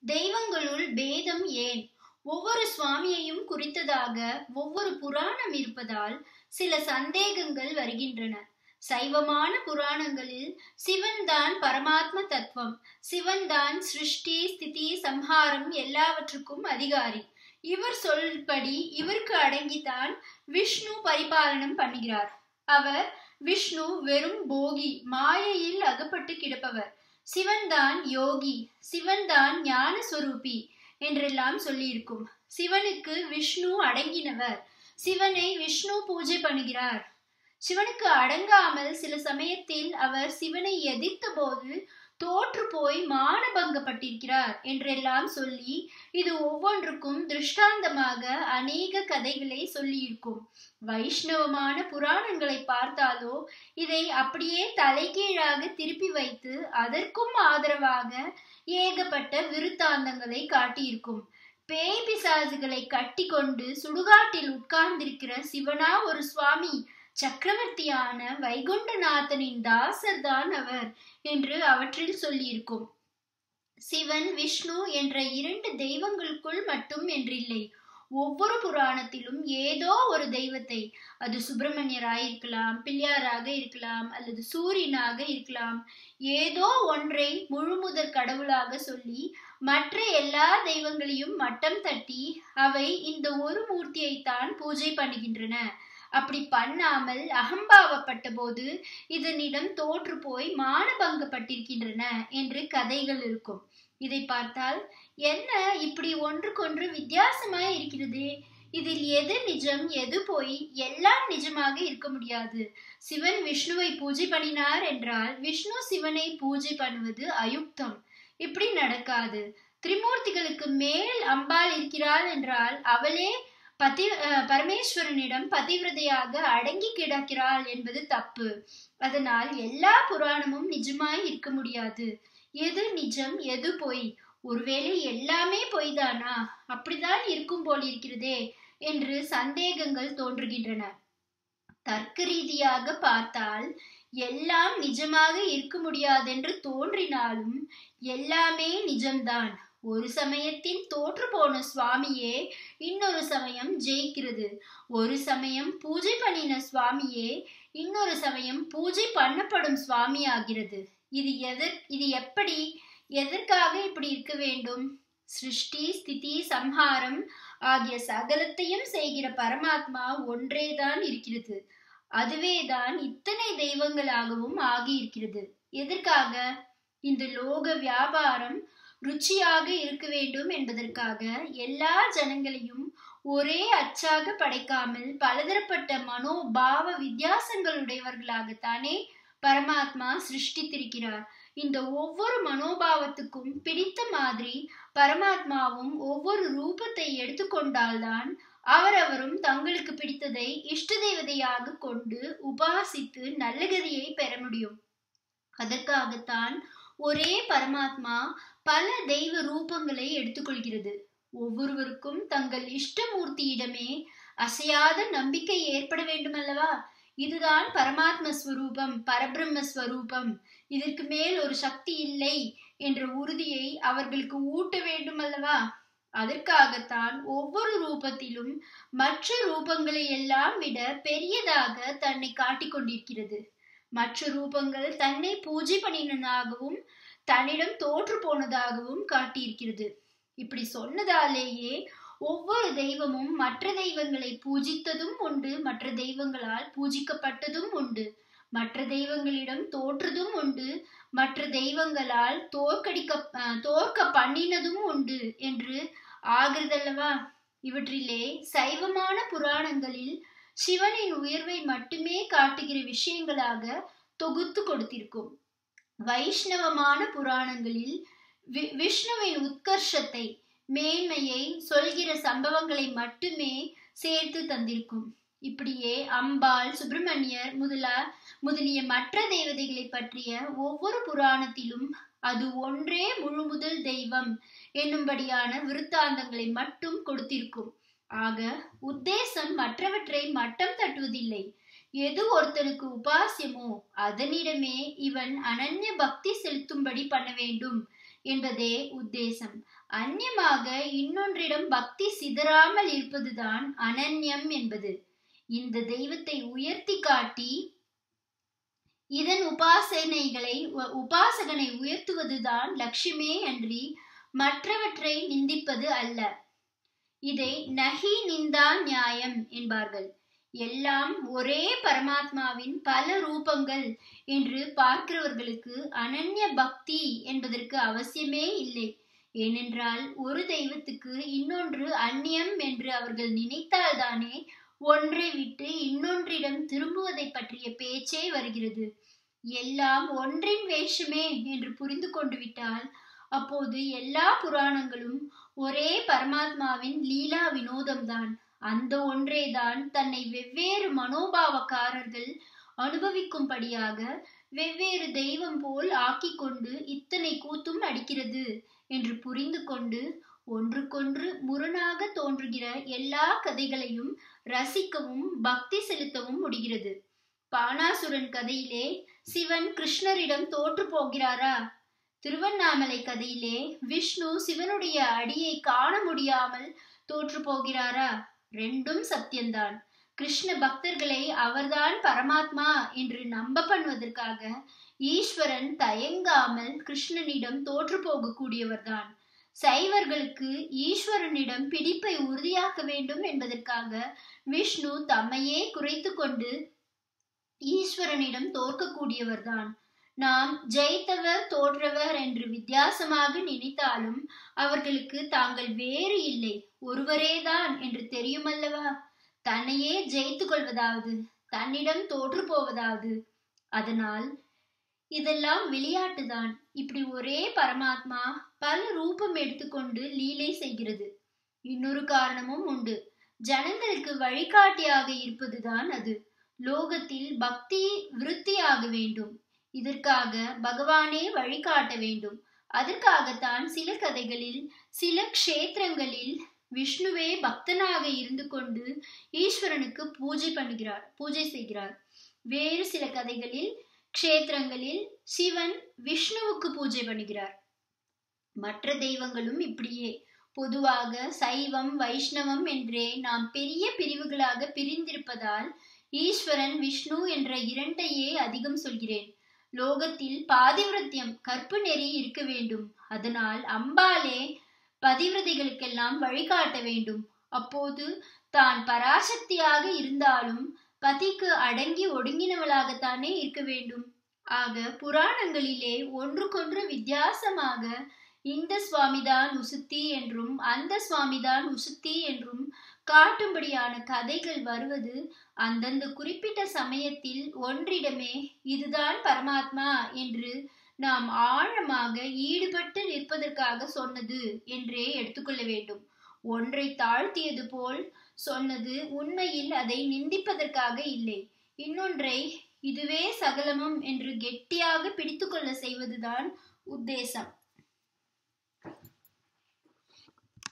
தெய்வங்களுள் பேதம் ஏன் ஒவ்வொரு சுவாமியையும் குறித்ததாக ஒவ்வொரு புராணம் இருப்பதால் சில சந்தேகங்கள் வருகின்றன சைவமான புராணங்களில் சிவன் தான் பரமாத்ம தத்துவம் சிவன் தான் சிருஷ்டி ஸ்திதி சம்ஹாரம் எல்லாவற்றுக்கும் அதிகாரி இவர் சொல்படி இவருக்கு அடங்கித்தான் விஷ்ணு பரிபாலனம் பண்ணுகிறார் அவர் விஷ்ணு வெறும் போகி மாயையில் அகப்பட்டு கிடப்பவர் சிவன்தான் யோகி சிவன்தான் ஞான சொரூபி என்றெல்லாம் சொல்லியிருக்கும் சிவனுக்கு விஷ்ணு அடங்கினவர் சிவனை விஷ்ணு பூஜை பண்ணுகிறார் சிவனுக்கு அடங்காமல் சில சமயத்தில் அவர் சிவனை எதிர்த்த போது தோற்று போய் மானபங்கப்பட்டிருக்கிறார் என்றெல்லாம் சொல்லி இது ஒவ்வொன்றுக்கும் திருஷ்டாந்தமாக அநேக கதைகளை சொல்லியிருக்கும் வைஷ்ணவமான புராணங்களை பார்த்தாலோ இதை அப்படியே தலைகீழாக திருப்பி வைத்து அதற்கும் ஆதரவாக ஏகப்பட்ட விருத்தாந்தங்களை காட்டியிருக்கும் பேய் பிசாசுகளை கட்டி கொண்டு சுடுகாட்டில் உட்கார்ந்திருக்கிற சிவனா ஒரு சுவாமி சக்கரவர்த்தியான வைகுண்டநாதனின் தாசர் தான் அவர் என்று அவற்றில் சொல்லியிருக்கும் சிவன் விஷ்ணு என்ற இரண்டு தெய்வங்களுக்குள் மட்டும் என்றில்லை ஒவ்வொரு புராணத்திலும் ஏதோ ஒரு தெய்வத்தை அது சுப்பிரமணியராக இருக்கலாம் பிள்ளையாராக இருக்கலாம் அல்லது சூரியனாக இருக்கலாம் ஏதோ ஒன்றை முழுமுதற் கடவுளாக சொல்லி மற்ற எல்லா தெய்வங்களையும் மட்டம் தட்டி அவை இந்த ஒரு மூர்த்தியைத்தான் பூஜை பண்ணுகின்றன அப்படி பண்ணாமல் அகம்பாவப்பட்ட போது இதனிடம் தோற்று போய் மானபங்கப்பட்டிருக்கின்றன என்று கதைகள் இருக்கும் இதை பார்த்தால் என்ன இப்படி ஒன்றுக்கொன்று வித்தியாசமாய் இருக்கிறது இதில் எது நிஜம் எது பொய் எல்லாம் நிஜமாக இருக்க முடியாது சிவன் விஷ்ணுவை பூஜை பண்ணினார் என்றால் விஷ்ணு சிவனை பூஜை பண்ணுவது அயுக்தம் இப்படி நடக்காது திரிமூர்த்திகளுக்கு மேல் அம்பாள் இருக்கிறாள் என்றால் அவளே பதி பரமேஸ்வரனிடம் பதிவிரதையாக அடங்கி கிடக்கிறாள் என்பது தப்பு அதனால் எல்லா புராணமும் நிஜமாய் இருக்க முடியாது எது நிஜம் எது பொய் ஒருவேளை எல்லாமே பொய்தானா அப்படிதான் இருக்கும் போல் இருக்கிறதே என்று சந்தேகங்கள் தோன்றுகின்றன தர்க்க ரீதியாக பார்த்தால் எல்லாம் நிஜமாக இருக்க முடியாதென்று தோன்றினாலும் எல்லாமே நிஜம்தான் ஒரு சமயத்தில் தோற்று போன சுவாமியே இன்னொரு சமயம் ஜெயிக்கிறது ஒரு சமயம் பூஜை பண்ணின சுவாமியே இன்னொரு சமயம் பூஜை பண்ணப்படும் சுவாமி ஆகிறது இது எதற் இது எப்படி எதற்காக இப்படி இருக்க வேண்டும் சிருஷ்டி ஸ்திதி சம்ஹாரம் ஆகிய சகலத்தையும் செய்கிற பரமாத்மா ஒன்றேதான் இருக்கிறது அதுவேதான் இத்தனை தெய்வங்களாகவும் ஆகியிருக்கிறது எதற்காக இந்த லோக வியாபாரம் ருச்சியாக இருக்க வேண்டும் என்பதற்காக எல்லா ஜனங்களையும் ஒரே அச்சாக படைக்காமல் பலதரப்பட்ட மனோபாவ வித்தியாசங்களுடையவர்களாகத்தானே பரமாத்மா சிருஷ்டித்திருக்கிறார் இந்த ஒவ்வொரு மனோபாவத்துக்கும் பிடித்த மாதிரி பரமாத்மாவும் ஒவ்வொரு ரூபத்தை எடுத்துக்கொண்டால்தான் அவரவரும் தங்களுக்கு பிடித்ததை இஷ்ட தேவதையாக கொண்டு உபாசித்து நல்ல கதியை பெற முடியும் அதற்காகத்தான் ஒரே பரமாத்மா பல தெய்வ ரூபங்களை எடுத்துக்கொள்கிறது ஒவ்வொருவருக்கும் தங்கள் இஷ்டமூர்த்தியிடமே அசையாத நம்பிக்கை ஏற்பட வேண்டுமல்லவா இதுதான் பரமாத்ம ஸ்வரூபம் பரபிரம்ம ஸ்வரூபம் இதற்கு மேல் ஒரு சக்தி இல்லை என்ற உறுதியை அவர்களுக்கு ஊட்ட வேண்டும் அல்லவா அதற்காகத்தான் ஒவ்வொரு ரூபத்திலும் மற்ற ரூபங்களை எல்லாம் விட பெரியதாக தன்னை காட்டிக் கொண்டிருக்கிறது மற்ற ரூபங்கள் தன்னை பூஜை பண்ணினதாகவும் தன்னிடம் தோற்று போனதாகவும் காட்டியிருக்கிறது இப்படி சொன்னதாலேயே ஒவ்வொரு தெய்வமும் மற்ற தெய்வங்களை பூஜித்ததும் உண்டு மற்ற தெய்வங்களால் பூஜிக்கப்பட்டதும் உண்டு மற்ற தெய்வங்களிடம் தோற்றதும் உண்டு மற்ற தெய்வங்களால் தோற்கடிக்க தோற்க பண்ணினதும் உண்டு என்று ஆகிறதல்லவா இவற்றிலே சைவமான புராணங்களில் சிவனின் உயர்வை மட்டுமே காட்டுகிற விஷயங்களாக தொகுத்து கொடுத்திருக்கும் வைஷ்ணவமான புராணங்களில் விஷ்ணுவின் உத்கர்ஷத்தை மேன்மையை சொல்கிற சம்பவங்களை மட்டுமே சேர்த்து தந்திருக்கும் இப்படியே அம்பாள் சுப்பிரமணியர் முதலா முதலிய மற்ற தேவதைகளை பற்றிய ஒவ்வொரு புராணத்திலும் அது ஒன்றே முழு முதல் தெய்வம் என்னும்படியான விருத்தாந்தங்களை மட்டும் கொடுத்திருக்கும் ஆக உத்தேசம் மற்றவற்றை மட்டம் தட்டுவதில்லை எது ஒருத்தனுக்கு உபாசியமோ அதனிடமே இவன் அனன்ய பக்தி செலுத்தும்படி பண்ண வேண்டும் என்பதே உத்தேசம் அந்நியமாக இன்னொன்றிடம் பக்தி சிதறாமல் இருப்பதுதான் அனன்யம் என்பது இந்த தெய்வத்தை உயர்த்தி காட்டி இதன் உபாசனைகளை உபாசகனை உயர்த்துவதுதான் லட்சியமே அன்றி மற்றவற்றை நிந்திப்பது அல்ல இதை நகி நிந்தா நியாயம் என்பார்கள் எல்லாம் ஒரே பரமாத்மாவின் பல ரூபங்கள் என்று பார்க்கிறவர்களுக்கு அனன்ய பக்தி என்பதற்கு அவசியமே இல்லை ஏனென்றால் ஒரு தெய்வத்துக்கு இன்னொன்று அந்நியம் என்று அவர்கள் நினைத்தால்தானே ஒன்றை விட்டு இன்னொன்றிடம் திரும்புவதை பற்றிய பேச்சே வருகிறது எல்லாம் ஒன்றின் வேஷமே என்று புரிந்து கொண்டு விட்டால் அப்போது எல்லா புராணங்களும் ஒரே பரமாத்மாவின் லீலா வினோதம்தான் அந்த ஒன்றேதான் தன்னை வெவ்வேறு மனோபாவக்காரர்கள் அனுபவிக்கும்படியாக வெவ்வேறு தெய்வம் போல் ஆக்கிக் கொண்டு இத்தனை கூத்தும் அடிக்கிறது என்று புரிந்து கொண்டு ஒன்றுக்கொன்று முரணாக தோன்றுகிற எல்லா கதைகளையும் ரசிக்கவும் பக்தி செலுத்தவும் முடிகிறது பானாசுரன் கதையிலே சிவன் கிருஷ்ணரிடம் தோற்று போகிறாரா திருவண்ணாமலை கதையிலே விஷ்ணு சிவனுடைய அடியை காண முடியாமல் தோற்று போகிறாரா ரெண்டும் சத்தியம்தான் கிருஷ்ண பக்தர்களை அவர்தான் பரமாத்மா என்று நம்ப பண்ணுவதற்காக ஈஸ்வரன் தயங்காமல் கிருஷ்ணனிடம் தோற்று போகக்கூடியவர்தான் சைவர்களுக்கு ஈஸ்வரனிடம் பிடிப்பை உறுதியாக்க வேண்டும் என்பதற்காக விஷ்ணு தம்மையே குறைத்து கொண்டு ஈஸ்வரனிடம் தோற்கக்கூடியவர்தான் நாம் ஜெயித்தவர் தோற்றவர் என்று வித்தியாசமாக நினைத்தாலும் அவர்களுக்கு தாங்கள் வேறு இல்லை ஒருவரேதான் என்று தெரியுமல்லவா தன்னையே ஜெயித்து கொள்வதாவது தன்னிடம் தோற்று போவதாவது அதனால் இதெல்லாம் விளையாட்டுதான் இப்படி ஒரே பரமாத்மா பல ரூபம் எடுத்துக்கொண்டு லீலை செய்கிறது இன்னொரு காரணமும் உண்டு ஜனங்களுக்கு வழிகாட்டியாக இருப்பதுதான் அது லோகத்தில் பக்தி விருத்தியாக வேண்டும் இதற்காக பகவானே வழிகாட்ட வேண்டும் அதற்காகத்தான் சில கதைகளில் சில க்ஷேத்திரங்களில் விஷ்ணுவே பக்தனாக இருந்து கொண்டு ஈஸ்வரனுக்கு பூஜை பண்ணுகிறார் பூஜை செய்கிறார் வேறு சில கதைகளில் க்ஷேத்திரங்களில் சிவன் விஷ்ணுவுக்கு பூஜை பண்ணுகிறார் மற்ற தெய்வங்களும் இப்படியே பொதுவாக சைவம் வைஷ்ணவம் என்றே நாம் பெரிய பிரிவுகளாக பிரிந்திருப்பதால் ஈஸ்வரன் விஷ்ணு என்ற இரண்டையே அதிகம் சொல்கிறேன் லோகத்தில் பாதிவிரத்தியம் கற்பு நெறி இருக்க வேண்டும் அதனால் அம்பாலே பதிவிரதைகளுக்கெல்லாம் வழிகாட்ட வேண்டும் அப்போது தான் பராசக்தியாக இருந்தாலும் பதிக்கு அடங்கி ஒடுங்கினவளாகத்தானே இருக்க வேண்டும் ஆக புராணங்களிலே ஒன்றுக்கொன்று வித்தியாசமாக இந்த சுவாமிதான் உசுத்தி என்றும் அந்த சுவாமிதான் உசுத்தி என்றும் காட்டும்படியான கதைகள் வருவது அந்தந்த குறிப்பிட்ட சமயத்தில் ஒன்றிடமே இதுதான் பரமாத்மா என்று நாம் ஆழமாக ஈடுபட்டு நிற்பதற்காக சொன்னது என்றே எடுத்துக்கொள்ள வேண்டும் ஒன்றை தாழ்த்தியது போல் சொன்னது உண்மையில் அதை நிந்திப்பதற்காக இல்லை இன்னொன்றை இதுவே சகலமும் என்று கெட்டியாக பிடித்துக்கொள்ள செய்வதுதான் உத்தேசம்